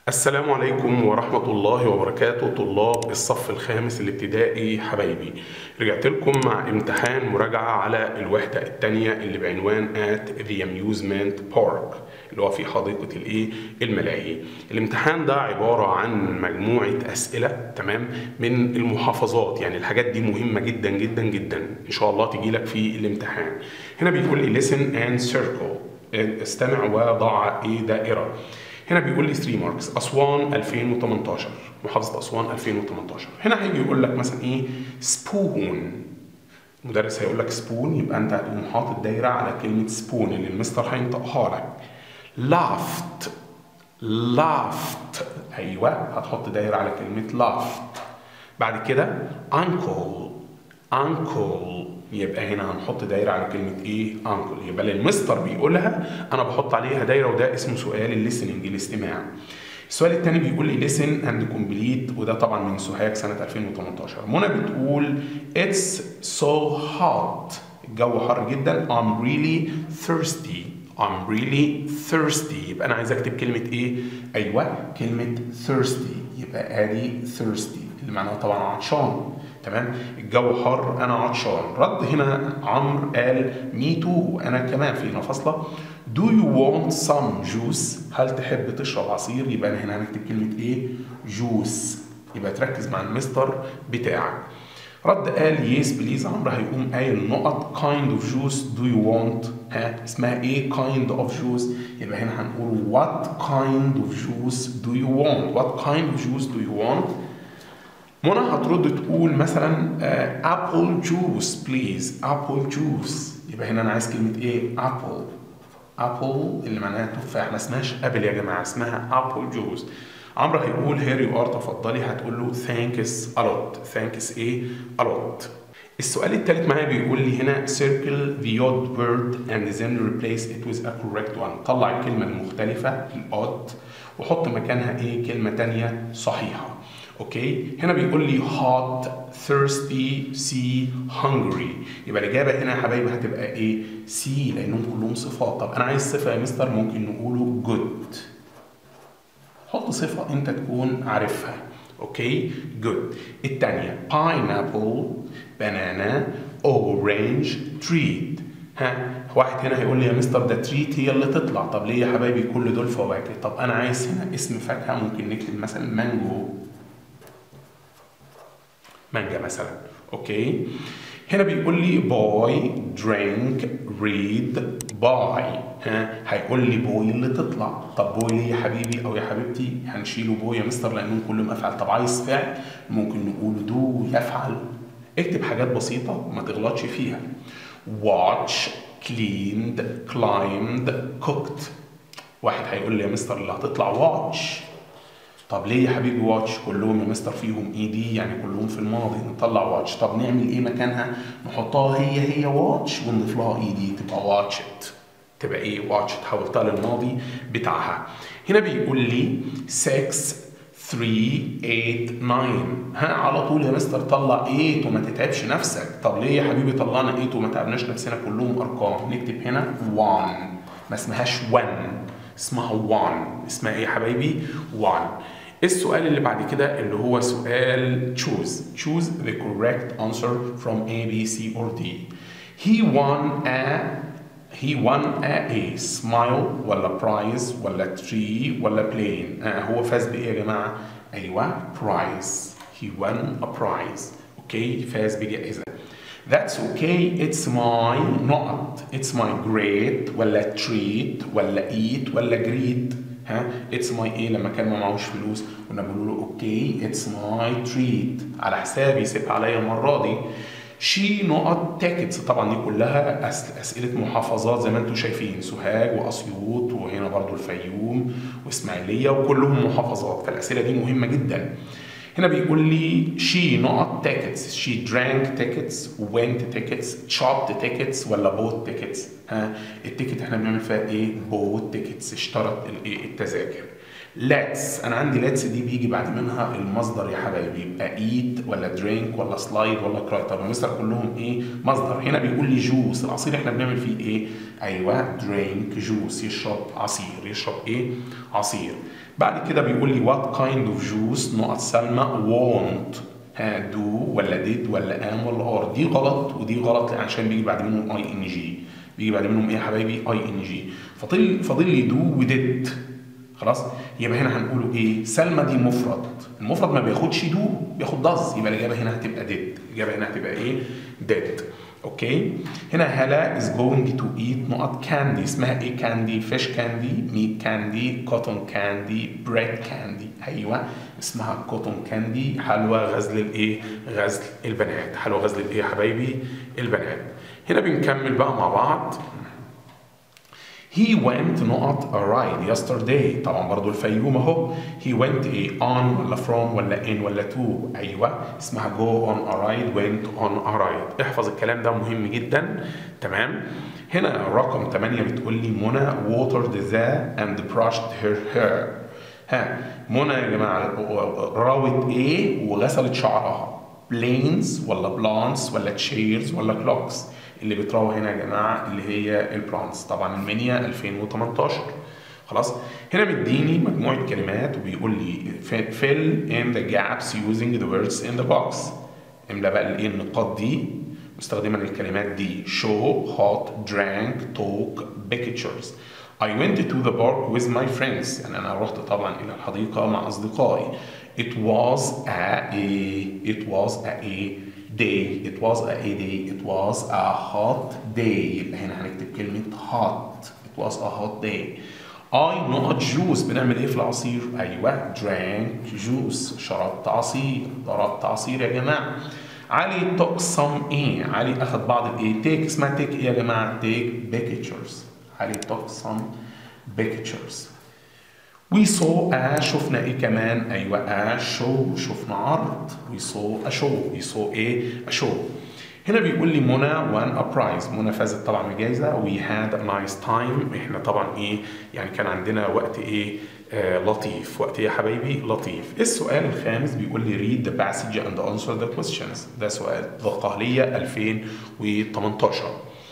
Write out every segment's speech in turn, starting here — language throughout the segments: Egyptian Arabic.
السلام عليكم ورحمة الله وبركاته طلاب الصف الخامس الابتدائي حبايبي رجعت لكم مع امتحان مراجعة على الوحدة الثانية اللي بعنوان at the amusement park اللي هو في حديقة الايه الملاهي الامتحان ده عبارة عن مجموعة أسئلة تمام من المحافظات يعني الحاجات دي مهمة جدا جدا جدا إن شاء الله تجي لك في الامتحان هنا بيقول لي listen and circle استمع وضع ايه دائرة هنا بيقول لي 3 ماركس اسوان 2018 محافظه اسوان 2018 هنا هيجي يقول لك مثلا ايه سبون المدرس هيقول لك سبون يبقى انت هتقوم حاطط دايره على كلمه سبون اللي المستر هينطقها لك لافت لافت ايوه هتحط دايره على كلمه لافت بعد كده انكل انكل يبقى هنا هنحط دايره على كلمه ايه انكل يبقى اللي المستر بيقولها انا بحط عليها دايره وده اسمه سؤال الليسننج الاستماع السؤال الثاني بيقول لي listen and complete وده طبعا من سوهاج سنه 2018 منى بتقول it's so hot الجو حر جدا I'm really thirsty I'm really thirsty يبقى انا عايز اكتب كلمه ايه ايوه كلمه thirsty يبقى ادي thirsty اللي معناها طبعا عطشان تمام الجو حر انا عطشان رد هنا عمرو قال مي تو انا كمان فينا فاصله do you want some juice هل تحب تشرب عصير يبقى انا هنا هنكتب كلمه ايه جوس يبقى تركز مع المستر بتاعك رد قال يس بليز عمرو هيقوم قايل نقط kind of juice do you want ها اسمها ايه kind of juice يبقى هنا هنقول what kind of juice do you want what kind of juice do you want منى هترد تقول مثلا ابل جوس بليز ابل جوس يبقى هنا انا عايز كلمه ايه ابل ابل اللي معناها تفاح ما اسمهاش ابل يا جماعه اسمها ابل جوس عمرو هيقول هير يو ار تفضلي هتقول له ثانكس الوت ثانكس ايه الوت السؤال الثالث معايا بيقول لي هنا circle the odd word and then replace it with a correct one طلع الكلمه المختلفه الاود وحط مكانها ايه كلمه ثانيه صحيحه اوكي هنا بيقول لي hot thirsty see hungry يبقى الاجابه هنا يا حبايبي هتبقى ايه سي لانهم كلهم صفات طب انا عايز صفه يا مستر ممكن نقوله good حط صفه انت تكون عارفها اوكي good الثانيه pineapple banana orange treat ها واحد هنا هيقول لي يا مستر ده تريت هي اللي تطلع طب ليه يا حبايبي كل دول فواكه طب انا عايز هنا اسم فاكهه ممكن نكتب مثلا مانجو مانجا مثلا اوكي هنا بيقول لي باي درينك ريد باي ها هيقول لي بوي اللي تطلع طب بوي ليه يا حبيبي او يا حبيبتي هنشيله بوي يا مستر لانهم كلهم افعال طب عايز فعل ممكن نقول دو يفعل اكتب حاجات بسيطه ما تغلطش فيها watch cleaned climbed cooked واحد هيقول لي يا مستر اللي هتطلع واتش طب ليه يا حبيبي واتش كلهم يا مستر فيهم اي دي يعني كلهم في الماضي نطلع واتش طب نعمل ايه مكانها نحطها هي هي واتش ونضيف لها اي دي تبقى واتشت تبقى ايه واتش حولتها للماضي بتاعها هنا بيقول لي 6 3 8 9 ها على طول يا مستر طلع 8 وما تتعبش نفسك طب ليه يا حبيبي طلعنا 8 وما تعبناش نفسنا كلهم ارقام نكتب هنا 1 ما اسمهاش 1 اسمها 1 اسمها ايه يا حبايبي 1 السؤال اللي بعد كده اللي هو سؤال choose choose the correct answer from A B C or D he won a he won a, a smile ولا prize ولا tree ولا plane آه هو فاز بايه يا جماعه ايوه prize he won a prize اوكي فاز بجائزه That's okay, it's my not, it's my great ولا treat ولا eat ولا greet ها it's my ايه لما كان ما معهوش فلوس كنا بنقول له اوكي it's my treat على حسابي سيب عليا المره دي شي نقط تيكتس طبعا دي كلها أس... اسئله محافظات زي ما انتم شايفين سوهاج واسيوط وهنا برضو الفيوم واسماعيليه وكلهم محافظات فالاسئله دي مهمه جدا هنا بيقول لي شي نقط تيكتس شي درانك تيكتس وينت تيكتس شوبت تيكتس ولا بوت تيكتس ها التيكت احنا بنعمل فيها ايه بوت تيكتس اشترط الايه التذاكر let's انا عندي let's دي بيجي بعد منها المصدر يا حبايبي يبقى eat ولا drink ولا slide ولا cry طب يا مستر كلهم ايه مصدر هنا بيقول لي جوس العصير احنا بنعمل فيه ايه ايوه drink جوس يشرب عصير يشرب ايه عصير بعد كده بيقول لي what kind of juice نقط سلمى want ها دو ولا ديد ولا ام ولا ار دي غلط ودي غلط عشان بيجي بعد منهم اي ان جي بيجي بعد منهم ايه يا حبايبي اي ان جي فاضل فاضل لي دو وديد خلاص يبقى هنا هنقوله ايه سلمى دي مفرد المفرد ما بياخدش دو بياخد داز يبقى الاجابه هنا هتبقى ديد الاجابه هنا هتبقى ايه ديد اوكي هنا هلا is going to eat نقط كاندي اسمها ايه كاندي فيش كاندي ميت كاندي كوتون كاندي بريد كاندي ايوه اسمها كوتون كاندي حلوى غزل الايه غزل البنات حلوى غزل الايه يا حبايبي البنات هنا بنكمل بقى مع بعض He went نقط a ride yesterday طبعا برضو الفيوم اهو he went ايه on ولا from ولا in ولا to ايوه اسمها go on a ride went on a ride احفظ الكلام ده مهم جدا تمام هنا رقم 8 بتقول لي منى watered the and brushed her hair ها منى يا جماعه راوت ايه وغسلت شعرها planes ولا plants ولا chairs ولا clocks اللي بتراوى هنا يا جماعه اللي هي البلانتس طبعا المنيا 2018 خلاص هنا مديني مجموعه كلمات وبيقول لي fill in the gaps using the words in the box املا بقى الايه النقاط دي مستخدما الكلمات دي show hot drank talk pictures I went to the park with my friends يعني انا رحت طبعا الى الحديقه مع اصدقائي it was a, a it was a, a day it was a, a day it was a hot day يبقى هنا هنكتب كلمة hot it was a hot day I not juice بنعمل ايه في العصير؟ ايوه drank juice شربت عصير ضربت عصير يا جماعة علي took some ايه؟ علي اخذ بعض الايه؟ take اسمها take ايه يا جماعة؟ take pictures علي took some pictures We saw a شفنا ايه كمان ايوه a show شفنا عرض we saw a show we saw ايه a show هنا بيقول لي منى won a prize منى فازت طبعا بجائزه we had a nice time احنا طبعا ايه يعني كان عندنا وقت ايه آه لطيف وقت ايه يا حبايبي لطيف السؤال الخامس بيقول لي read the passage and answer the questions ده سؤال ذقاليه 2018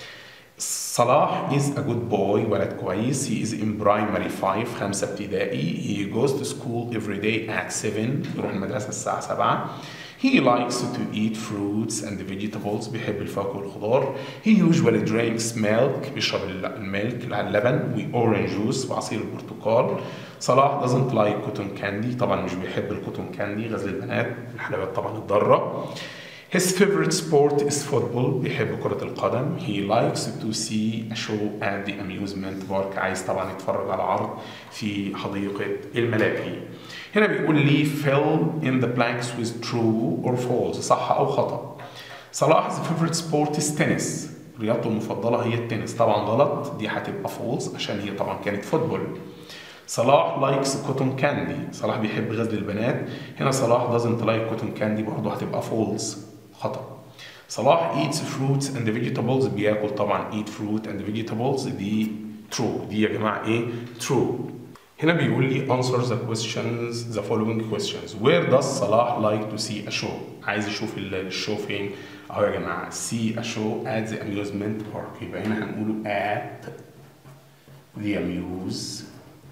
صلاح is a good boy ولد كويس he is in primary 5 خمسة ابتدائي he goes to school every day at 7 يروح المدرسة الساعة 7 he likes to eat fruits and vegetables بيحب الفواكه والخضار he usually drinks milk بيشرب الملك اللبن و orange juice وعصير البرتقال صلاح doesn't like cotton candy طبعا مش بيحب الكوتون كاندي غزل البنات الحلويات طبعا الضاره His favorite sport is football بيحب كرة القدم He likes to see a show at the amusement park عايز طبعا يتفرج على عرض في حديقة الملاهي هنا بيقول لي fill in the blanks with true or false صح أو خطأ صلاح's favorite sport is tennis رياضته المفضلة هي التنس طبعا غلط دي هتبقى false عشان هي طبعا كانت فوتبول صلاح لايكس كوتون كاندي صلاح بيحب غزل البنات هنا صلاح doesn't like كوتون كاندي برضه هتبقى فولس خطأ صلاح eats fruits and vegetables بياكل طبعا eat fruit and vegetables دي true دي يا جماعة ايه true هنا بيقول لي answer the questions the following questions where does صلاح like to see a show عايز يشوف الشو فين اهو يا جماعة see a show at the amusement park يبقى هنا هنقوله at the amuse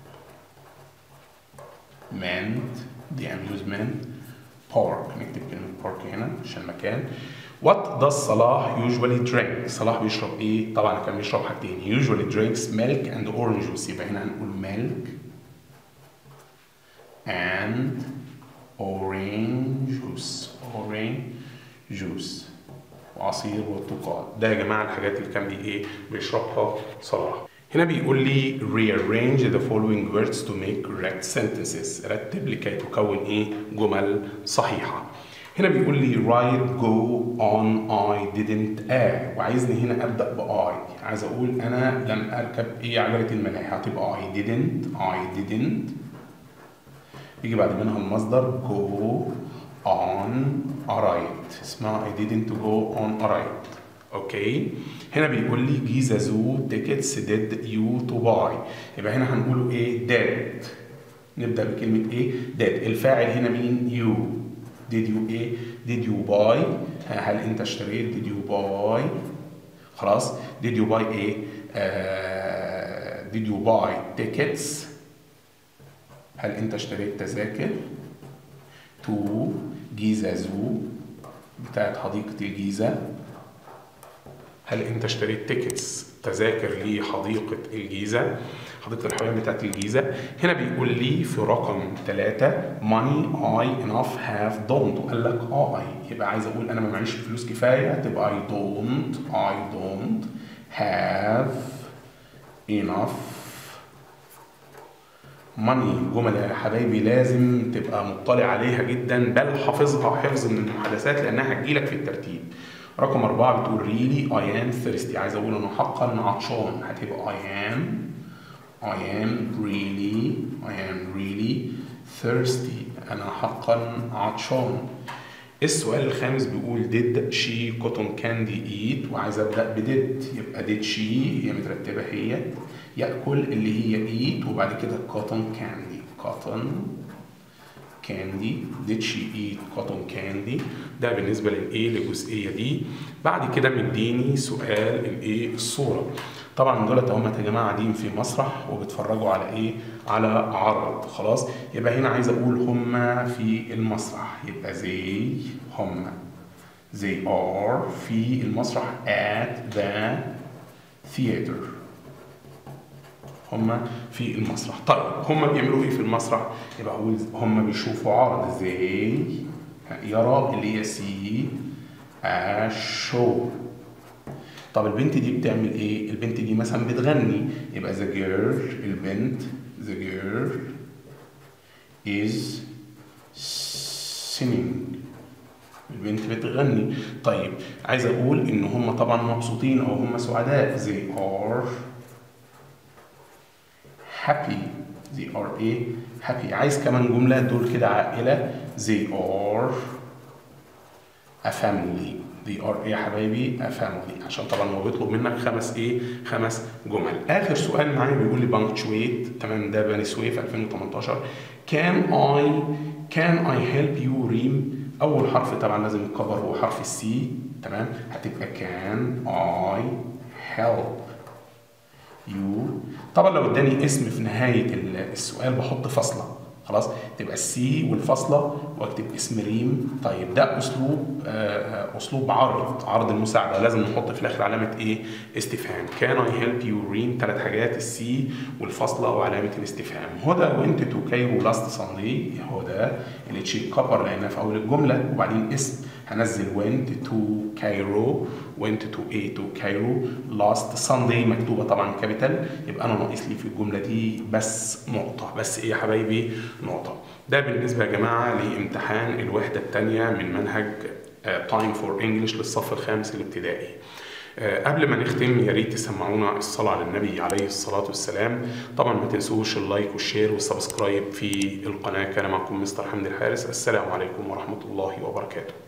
meant the amusement park نكتب كلمة park هنا عشان مكان What does صلاح usually drink؟ صلاح بيشرب ايه؟ طبعا كان بيشرب حاجتين He usually drinks milk and orange juice يبقى هنا هنقول milk and orange juice orange juice وعصير برتقال ده يا جماعة الحاجات اللي كان بي ايه بيشربها صلاح هنا بيقول لي rearrange the following words to make correct sentences رتب لكي تكون ايه جمل صحيحة هنا بيقول لي write go on I didn't a وعايزني هنا ابدا ب I عايز اقول انا لم اركب ايه عجلة الملاهي هتبقى I didn't I didn't يجي بعد منها المصدر go on a ride اسمها I didn't go on a ride اوكي هنا بيقول لي جيزة زو تيكتس ديد يو تو باي يبقى هنا هنقوله ايه did نبدا بكلمه ايه did الفاعل هنا مين you did you ايه did you buy هل انت اشتريت did you buy خلاص did you buy ايه آه did you buy tickets هل انت اشتريت تذاكر to جيزة زو بتاعت حديقة الجيزة هل انت اشتريت تيكتس تذاكر لحديقة الجيزة حديقة الحيوان بتاعت الجيزة هنا بيقول لي في رقم ثلاثة money I enough have don't قال لك I يبقى عايز اقول انا ما معيش فلوس كفاية تبقى I don't I don't have enough money جمل يا حبايبي لازم تبقى مطلع عليها جدا بل حافظها حفظ من المحادثات لانها هتجيلك في الترتيب رقم أربعة بتقول really I am thirsty عايز أقول أنا حقا عطشان هتبقى I am I am really I am really thirsty أنا حقا عطشان السؤال الخامس بيقول did she cotton candy eat وعايز أبدأ ب did يبقى did she هي مترتبة هي يأكل اللي هي eat وبعد كده cotton candy cotton candy did she eat cotton candy ده بالنسبة للإيه للجزئية دي بعد كده مديني سؤال الإيه الصورة طبعا دولت هم يا جماعة قاعدين في مسرح وبيتفرجوا على إيه على عرض خلاص يبقى هنا عايز أقول هم في المسرح يبقى زي هم they are في المسرح at the theater هم في المسرح طيب هم بيعملوا ايه في المسرح يبقى اقول هم بيشوفوا عرض زي يرى اللي هي سي شو طب البنت دي بتعمل ايه البنت دي مثلا بتغني يبقى the girl البنت the girl is singing البنت بتغني طيب عايز اقول ان هم طبعا مبسوطين او هم سعداء they are happy they are ايه happy عايز كمان جملة دول كده عائلة they are a family they are ايه يا حبايبي a family عشان طبعا هو بيطلب منك خمس ايه خمس جمل اخر سؤال معايا بيقول لي punctuate تمام ده بني سويف 2018 can I can I help you ream اول حرف طبعا لازم يتكبر هو حرف السي تمام هتبقى can I help يو طبعا لو اداني اسم في نهايه السؤال بحط فاصله خلاص تبقى السي والفاصله واكتب اسم ريم طيب ده اسلوب آه اسلوب عرض عرض المساعده لازم نحط في الاخر علامه ايه استفهام كان اي هيلب يو ريم ثلاث حاجات السي والفاصله وعلامه الاستفهام هدى وينت تو كايرو لاست ساندي هدى اللي تشيك كبر لانها في اول الجمله وبعدين اسم هنزل went to Cairo went to A to Cairo last Sunday مكتوبة طبعا كابيتال يبقى أنا ناقص لي في الجملة دي بس نقطة بس إيه يا حبايبي نقطة ده بالنسبة يا جماعة لامتحان الوحدة الثانية من منهج Time for English للصف الخامس الابتدائي قبل ما نختم يا ريت تسمعونا الصلاة على النبي عليه الصلاة والسلام طبعا ما تنسوش اللايك والشير والسبسكرايب في القناة كان معكم مستر حمدي الحارس السلام عليكم ورحمة الله وبركاته